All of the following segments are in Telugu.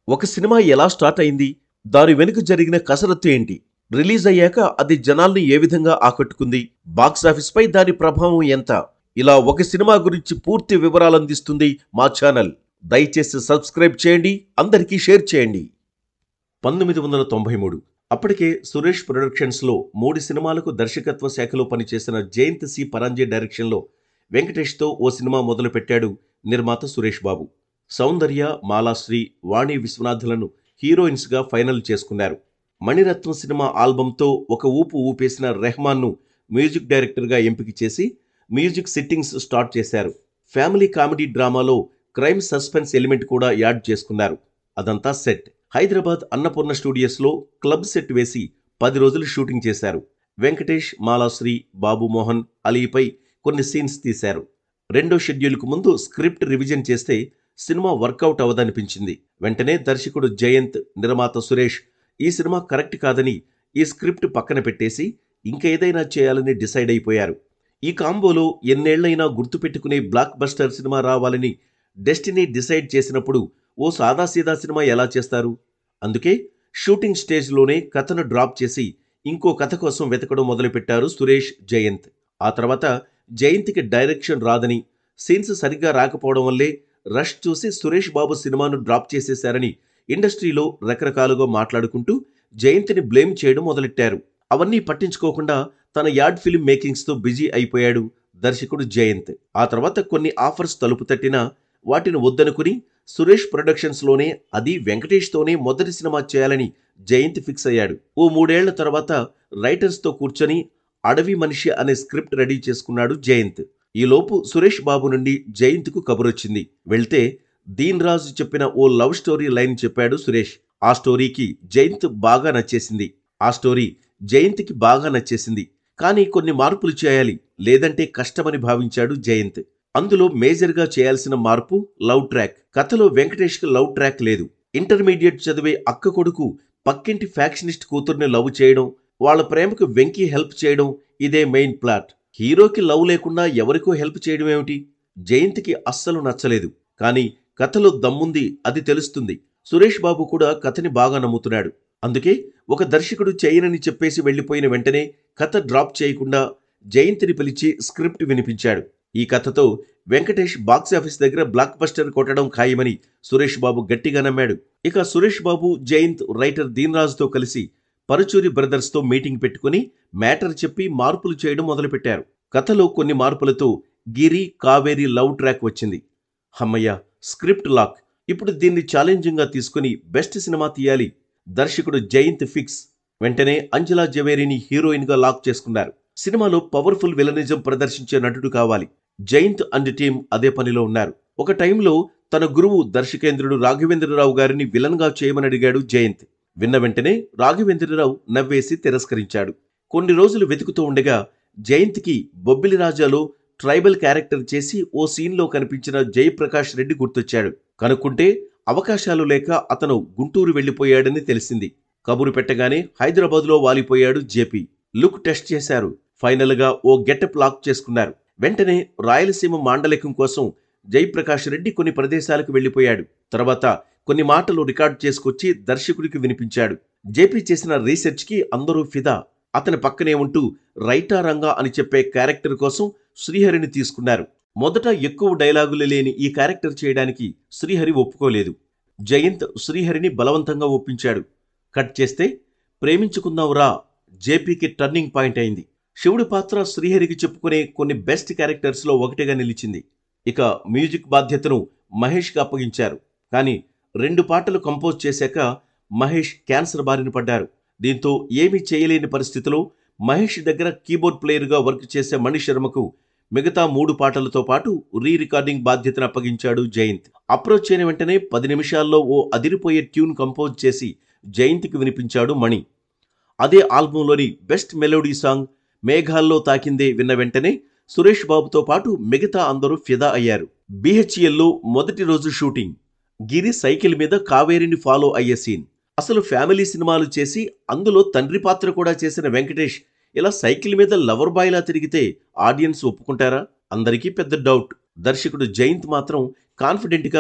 ఒక సినిమా ఎలా స్టార్ట్ అయింది దాని వెనుక జరిగిన కసరత్తు ఏంటి రిలీజ్ అయ్యాక అది జనాల్ని ఏ విధంగా ఆకట్టుకుంది బాక్సాఫీస్ పై దాని ప్రభావం ఎంత ఇలా ఒక సినిమా గురించి పూర్తి వివరాలు అందిస్తుంది మా ఛానల్ దయచేసి సబ్స్క్రైబ్ చేయండి అందరికీ షేర్ చేయండి పంతొమ్మిది వందల తొంభై మూడు అప్పటికే సురేష్ ప్రొడక్షన్స్ లో మూడు సినిమాలకు దర్శకత్వ శాఖలో పనిచేసిన జయంత్ సి పరాంజే డైరెక్షన్లో వెంకటేష్తో ఓ సినిమా మొదలుపెట్టాడు నిర్మాత సురేష్ బాబు సౌందర్య మాలాశ్రీ వాణి విశ్వనాథులను హీరోయిన్స్గా ఫైనల్ చేసుకున్నారు మణిరత్నం సినిమా ఆల్బంతో ఒక ఊపు ఊపేసిన రెహమాన్ను మ్యూజిక్ డైరెక్టర్గా ఎంపిక చేసి మ్యూజిక్ సిట్టింగ్స్ స్టార్ట్ చేశారు ఫ్యామిలీ కామెడీ డ్రామాలో క్రైమ్ సస్పెన్స్ ఎలిమెంట్ కూడా యాడ్ చేసుకున్నారు అదంతా సెట్ హైదరాబాద్ అన్నపూర్ణ స్టూడియోస్లో క్లబ్ సెట్ వేసి పది రోజులు షూటింగ్ చేశారు వెంకటేష్ మాలాశ్రీ బాబు మోహన్ అలీపై కొన్ని సీన్స్ తీశారు రెండో షెడ్యూల్కు ముందు స్క్రిప్ట్ రివిజన్ చేస్తే సినిమా వర్కౌట్ అవదనిపించింది వెంటనే దర్శకుడు జయంత్ నిర్మాత సురేష్ ఈ సినిమా కరెక్ట్ కాదని ఈ స్క్రిప్ట్ పక్కన పెట్టేసి ఇంకేదైనా చేయాలని డిసైడ్ అయిపోయారు ఈ కాంబోలో ఎన్నేళ్లైనా గుర్తుపెట్టుకునే బ్లాక్ బస్టర్ సినిమా రావాలని డెస్టినీ డిసైడ్ చేసినప్పుడు ఓ సాదాసీదా సినిమా ఎలా చేస్తారు అందుకే షూటింగ్ స్టేజ్లోనే కథను డ్రాప్ చేసి ఇంకో కథ కోసం వెతకడం మొదలుపెట్టారు సురేష్ జయంత్ ఆ తర్వాత జయంత్కి డైరెక్షన్ రాదని సీన్స్ సరిగ్గా రాకపోవడం వల్లే రష్ చూసి సురేష్ బాబు సినిమాను డ్రాప్ చేసేశారని ఇండస్ట్రీలో రకరకాలుగా మాట్లాడుకుంటూ జయంత్ని బ్లేమ్ చేయడం మొదలెట్టారు అవన్నీ పట్టించుకోకుండా తన యాడ్ ఫిల్మ్ మేకింగ్స్తో బిజీ అయిపోయాడు దర్శకుడు జయంత్ ఆ తర్వాత కొన్ని ఆఫర్స్ తలుపు తట్టినా వాటిని వద్దనుకుని సురేష్ ప్రొడక్షన్స్లోనే అది వెంకటేష్తోనే మొదటి సినిమా చేయాలని జయంత్ ఫిక్స్ అయ్యాడు ఓ మూడేళ్ల తర్వాత రైటర్స్తో కూర్చొని అడవి మనిషి అనే స్క్రిప్ట్ రెడీ చేసుకున్నాడు జయంత్ ఈలోపు సురేష్ బాబు నుండి జయంత్కు కబురొచ్చింది వెళ్తే దీన్ రాజు చెప్పిన ఓ లవ్ స్టోరీ లైన్ చెప్పాడు సురేష్ ఆ స్టోరీకి జయంత్ బాగా నచ్చేసింది ఆ స్టోరీ జయంత్కి బాగా నచ్చేసింది కానీ కొన్ని మార్పులు చేయాలి లేదంటే కష్టమని భావించాడు జయంత్ అందులో మేజర్గా చేయాల్సిన మార్పు లవ్ ట్రాక్ కథలో వెంకటేష్కి లవ్ ట్రాక్ లేదు ఇంటర్మీడియట్ చదివే అక్క కొడుకు పక్కింటి ఫ్యాక్షనిస్ట్ కూతుర్ని లవ్ చేయడం వాళ్ళ ప్రేమకు వెంకీ హెల్ప్ చేయడం ఇదే మెయిన్ ప్లాట్ హీరోకి లవ్ లేకుండా ఎవరికో హెల్ప్ చేయడం ఏమిటి జయంత్కి అస్సలు నచ్చలేదు కానీ కథలో దమ్ముంది అది తెలుస్తుంది సురేష్ బాబు కూడా కథని బాగా నమ్ముతున్నాడు అందుకే ఒక దర్శకుడు చేయనని చెప్పేసి వెళ్లిపోయిన వెంటనే కథ డ్రాప్ చేయకుండా జయంత్ని పిలిచి స్క్రిప్ట్ వినిపించాడు ఈ కథతో వెంకటేష్ బాక్సాఫీస్ దగ్గర బ్లాక్ బస్టర్ కొట్టడం ఖాయమని సురేష్ బాబు గట్టిగా నమ్మాడు ఇక సురేష్ బాబు జయంత్ రైటర్ దీన్రాజుతో కలిసి పరుచూరి బ్రదర్స్తో మీటింగ్ పెట్టుకుని మ్యాటర్ చెప్పి మార్పులు చేయడం మొదలుపెట్టారు కథలో కొన్ని మార్పులతో గిరి కావేరి లవ్ ట్రాక్ వచ్చింది హమ్మయ్య స్క్రిప్ట్ లాక్ ఇప్పుడు దీన్ని ఛాలెంజింగ్గా తీసుకుని బెస్ట్ సినిమా తీయాలి దర్శకుడు జయంత్ ఫిక్స్ వెంటనే అంజలా జవేరిని హీరోయిన్గా లాక్ చేసుకున్నారు సినిమాలో పవర్ఫుల్ విలనిజం ప్రదర్శించే నటుడు కావాలి జయంత్ అండ్ టీం అదే పనిలో ఉన్నారు ఒక టైంలో తన గురువు దర్శకేంద్రుడు రాఘవేంద్రరావు గారిని విలన్గా చేయమని అడిగాడు జయంత్ విన్న వెంటనే రాఘవేంద్రరావు నవ్వేసి తిరస్కరించాడు కొన్ని రోజులు వెతుకుతూ ఉండగా జయంత్కి బొబ్బిలి రాజాలో ట్రైబల్ క్యారెక్టర్ చేసి ఓ సీన్లో కనిపించిన జయప్రకాష్ రెడ్డి గుర్తొచ్చాడు కనుక్కుంటే అవకాశాలు లేక అతను గుంటూరు వెళ్లిపోయాడని తెలిసింది కబురు పెట్టగానే హైదరాబాద్లో వాలిపోయాడు జేపీ లుక్ టెస్ట్ చేశారు ఫైనల్గా ఓ గెటప్ లాక్ చేసుకున్నారు వెంటనే రాయలసీమ మాండలికం కోసం జయప్రకాష్ రెడ్డి కొన్ని ప్రదేశాలకు వెళ్లిపోయాడు తర్వాత కొన్ని మాటలు రికార్డ్ చేసుకొచ్చి దర్శకుడికి వినిపించాడు జేపీ చేసిన రీసెర్చ్కి అందరూ ఫిదా అతని పక్కనే ఉంటూ రైటా రంగా అని చెప్పే క్యారెక్టర్ కోసం శ్రీహరిని తీసుకున్నారు మొదట ఎక్కువ డైలాగులు లేని ఈ క్యారెక్టర్ చేయడానికి శ్రీహరి ఒప్పుకోలేదు జయంత్ శ్రీహరిని బలవంతంగా ఒప్పించాడు కట్ చేస్తే ప్రేమించుకుందాంరా జేపీకి టర్నింగ్ పాయింట్ అయింది శివుడి పాత్ర శ్రీహరికి చెప్పుకునే కొన్ని బెస్ట్ క్యారెక్టర్స్లో ఒకటిగా నిలిచింది ఇక మ్యూజిక్ బాధ్యతను మహేష్కి అప్పగించారు కానీ రెండు పాటలు కంపోజ్ చేశాక మహేష్ క్యాన్సర్ బారిన పడ్డారు దీంతో ఏమీ చేయలేని పరిస్థితిలో మహేష్ దగ్గర కీబోర్డ్ ప్లేయర్గా వర్క్ చేసే మణి శర్మకు మిగతా మూడు పాటలతో పాటు రీ రికార్డింగ్ బాధ్యతను అప్పగించాడు జయంత్ అప్రోచ్ అయిన వెంటనే పది నిమిషాల్లో ఓ అదిరిపోయే ట్యూన్ కంపోజ్ చేసి జయంత్కి వినిపించాడు మణి అదే ఆల్బంలోని బెస్ట్ మెలోడీ సాంగ్ మేఘాల్లో తాకిందే విన్న వెంటనే సురేష్ బాబుతో పాటు మిగతా అందరూ ఫిదా అయ్యారు బీహెచ్ఎల్లో మొదటి రోజు షూటింగ్ గిరి సైకిల్ మీద కావేరిని ఫాలో అయ్యే సీన్ అసలు ఫ్యామిలీ సినిమాలు చేసి అందులో తండ్రి పాత్ర కూడా చేసిన వెంకటేష్ ఇలా సైకిల్ మీద లవర్ బాయ్లా తిరిగితే ఆడియన్స్ ఒప్పుకుంటారా అందరికీ పెద్ద డౌట్ దర్శకుడు జయంత్ మాత్రం కాన్ఫిడెంట్గా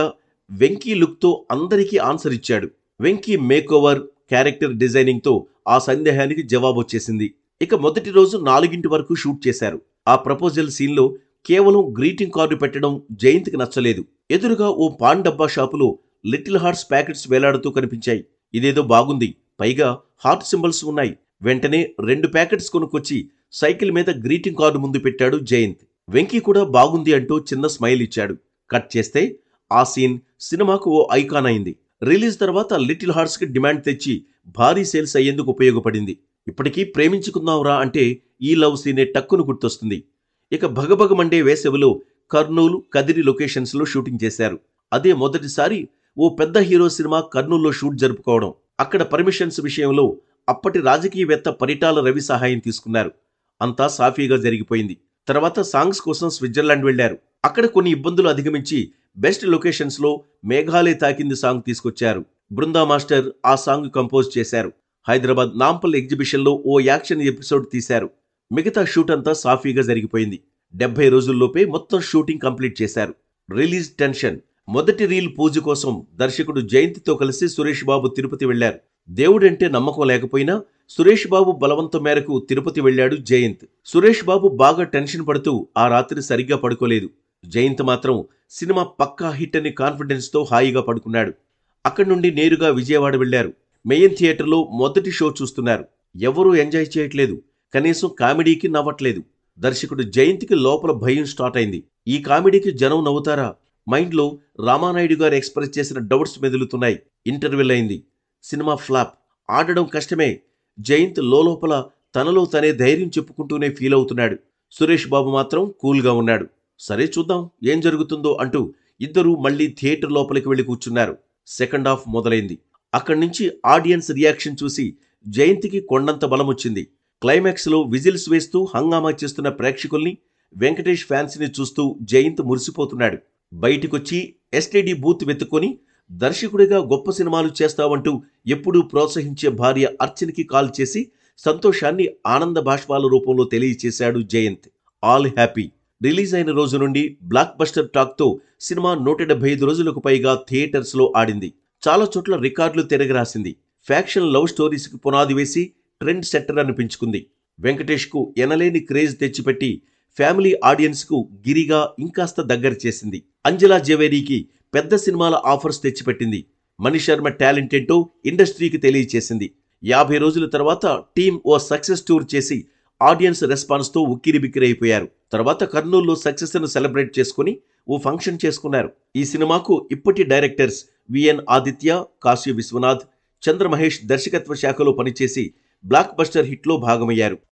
వెంకీ లుక్తో అందరికీ ఆన్సర్ ఇచ్చాడు వెంకీ మేకోవర్ క్యారెక్టర్ డిజైనింగ్తో ఆ సందేహానికి జవాబు వచ్చేసింది ఇక మొదటి రోజు నాలుగింటి వరకు షూట్ చేశారు ఆ ప్రపోజల్ సీన్లో కేవలం గ్రీటింగ్ కార్డు పెట్టడం జయంత్కి నచ్చలేదు ఎదురుగా ఓ పాన్ డబ్బా షాపులో లిటిల్ హార్ట్స్ ప్యాకెట్స్ వేలాడుతూ కనిపించాయి ఇదేదో బాగుంది పైగా హార్ట్ సింబల్స్ ఉన్నాయి వెంటనే రెండు ప్యాకెట్స్ కొనుక్కొచ్చి సైకిల్ మీద గ్రీటింగ్ కార్డు ముందు పెట్టాడు జయంత్ వెంకీ కూడా బాగుంది అంటూ చిన్న స్మైల్ ఇచ్చాడు కట్ చేస్తే ఆ సీన్ సినిమాకు ఓ ఐకాన్ అయింది రిలీజ్ తర్వాత లిటిల్ హార్ట్స్ కి డిమాండ్ తెచ్చి భారీ సేల్స్ అయ్యేందుకు ఉపయోగపడింది ఇప్పటికీ ప్రేమించుకుందాంరా అంటే ఈ లవ్ సీనే టక్కును గుర్తొస్తుంది ఇక భగభగమండే వేసవిలో కర్నూలు కదిరి లొకేషన్స్ లో షూటింగ్ చేశారు అదే మొదటిసారి ఓ పెద్ద హీరో సినిమా కర్నూలులో షూట్ జరుపుకోవడం అక్కడ పర్మిషన్స్ విషయంలో అప్పటి రాజకీయవేత్త పరిటాల రవి సహాయం తీసుకున్నారు అంతా సాఫీగా జరిగిపోయింది తర్వాత సాంగ్స్ కోసం స్విట్జర్లాండ్ వెళ్లారు అక్కడ కొన్ని ఇబ్బందులు అధిగమించి బెస్ట్ లొకేషన్స్ లో మేఘాలయ తాకింది సాంగ్ తీసుకొచ్చారు బృందా మాస్టర్ ఆ సాంగ్ కంపోజ్ చేశారు హైదరాబాద్ నాంపల్ ఎగ్జిబిషన్ లో ఓ యాక్షన్ ఎపిసోడ్ తీశారు మిగతా షూట్ అంతా సాఫీగా జరిగిపోయింది డెబ్బై రోజుల్లోపే మొత్తం షూటింగ్ కంప్లీట్ చేశారు రిలీజ్ టెన్షన్ మొదటి రీల్ పూజ కోసం దర్శకుడు జయంతితో కలిసి సురేష్ బాబు తిరుపతి వెళ్లారు దేవుడంటే నమ్మకం లేకపోయినా సురేష్ బాబు బలవంతం మేరకు తిరుపతి వెళ్ళాడు జయంత్ సురేష్ బాబు బాగా టెన్షన్ పడుతూ ఆ రాత్రి సరిగ్గా పడుకోలేదు జయంత్ మాత్రం సినిమా పక్కా హిట్ అని కాన్ఫిడెన్స్తో హాయిగా పడుకున్నాడు అక్కడి నుండి నేరుగా విజయవాడ వెళ్లారు మెయిన్ థియేటర్లో మొదటి షో చూస్తున్నారు ఎవరూ ఎంజాయ్ చేయట్లేదు కనీసం కామెడీకి నవ్వట్లేదు దర్శకుడు జయంత్కి లోపల భయం స్టార్ట్ అయింది ఈ కామెడీకి జనం నవ్వుతారా మైండ్లో రామానాయుడు గారు ఎక్స్ప్రెస్ చేసిన డౌట్స్ మెదులుతున్నాయి ఇంటర్వెల్ అయింది సినిమా ఫ్లాప్ ఆడడం కష్టమే జయంత్ లోపల తనలో తనే ధైర్యం చెప్పుకుంటూనే ఫీల్ అవుతున్నాడు సురేష్ బాబు మాత్రం కూల్గా ఉన్నాడు సరే చూద్దాం ఏం జరుగుతుందో అంటూ ఇద్దరూ మళ్ళీ థియేటర్ లోపలికి వెళ్లి కూర్చున్నారు సెకండ్ హాఫ్ మొదలైంది అక్కడి నుంచి ఆడియన్స్ రియాక్షన్ చూసి జయంత్కి కొండంత బలం వచ్చింది క్లైమాక్స్లో విజిల్స్ వేస్తూ హంగామా చేస్తున్న ప్రేక్షకుల్ని వెంకటేష్ ఫ్యాన్స్ని చూస్తూ జయంత్ మురిసిపోతున్నాడు బయటికొచ్చి ఎస్టీడీ బూత్ వెతుక్కొని దర్శకుడిగా గొప్ప సినిమాలు చేస్తావంటూ ఎప్పుడూ ప్రోత్సహించే భార్య అర్చనకి కాల్ చేసి సంతోషాన్ని ఆనంద బాష్పాల రూపంలో తెలియచేశాడు జయంత్ ఆల్ హ్యాపీ రిలీజ్ అయిన రోజు నుండి బ్లాక్ బస్టర్ టాక్తో సినిమా నూట డెబ్బై ఐదు రోజులకు పైగా థియేటర్స్లో ఆడింది చాలా చోట్ల రికార్డులు తిరగరాసింది ఫ్యాక్షన్ లవ్ స్టోరీస్కి పునాది వేసి ట్రెండ్ సెట్టర్ అనిపించుకుంది వెంకటేష్కు ఎనలేని క్రేజ్ తెచ్చిపెట్టి ఫ్యామిలీ ఆడియన్స్కు గిరిగా ఇంకాస్త దగ్గర చేసింది అంజలా జవేరీకి పెద్ద సినిమాల ఆఫర్స్ తెచ్చిపెట్టింది మణి శర్మ టాలెంట్ ఏంటో ఇండస్ట్రీకి తెలియచేసింది యాభై రోజుల తర్వాత టీం ఓ సక్సెస్ టూర్ చేసి ఆడియన్స్ రెస్పాన్స్తో ఉక్కిరి బిక్కిరి అయిపోయారు తర్వాత కర్నూలులో సక్సెస్ ను సెలబ్రేట్ చేసుకుని ఓ ఫంక్షన్ చేసుకున్నారు ఈ సినిమాకు ఇప్పటి డైరెక్టర్స్ విఎన్ ఆదిత్య కాశీ విశ్వనాథ్ చంద్రమహేష్ దర్శకత్వ శాఖలో పనిచేసి బ్లాక్ బస్టర్ హిట్లో భాగమయ్యారు